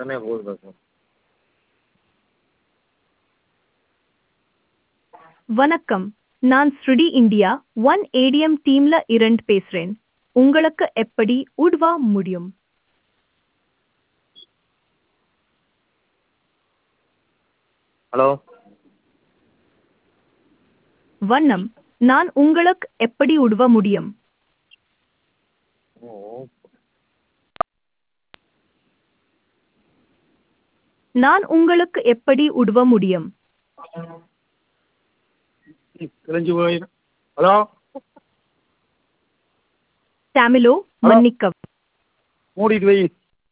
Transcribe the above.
உடனே போகுது சார் வணக்கம் நான் ஸ்ருடி இந்தியா ஒன் ஏடிஎம் டீம்ல இரண்டு பேசுறேன் உங்களுக்கு எப்படி உதவ முடியும் ஹலோ வண்ணம் நான் உங்களுக்கு எப்படி உதவ முடியும் ஓ நான் உங்களுக்கு எப்படி உதவ முடியும் கிழிஞ்சு போய் ஹலோ தமிழோ மன்னிக்கவும் மூடிட்டு வை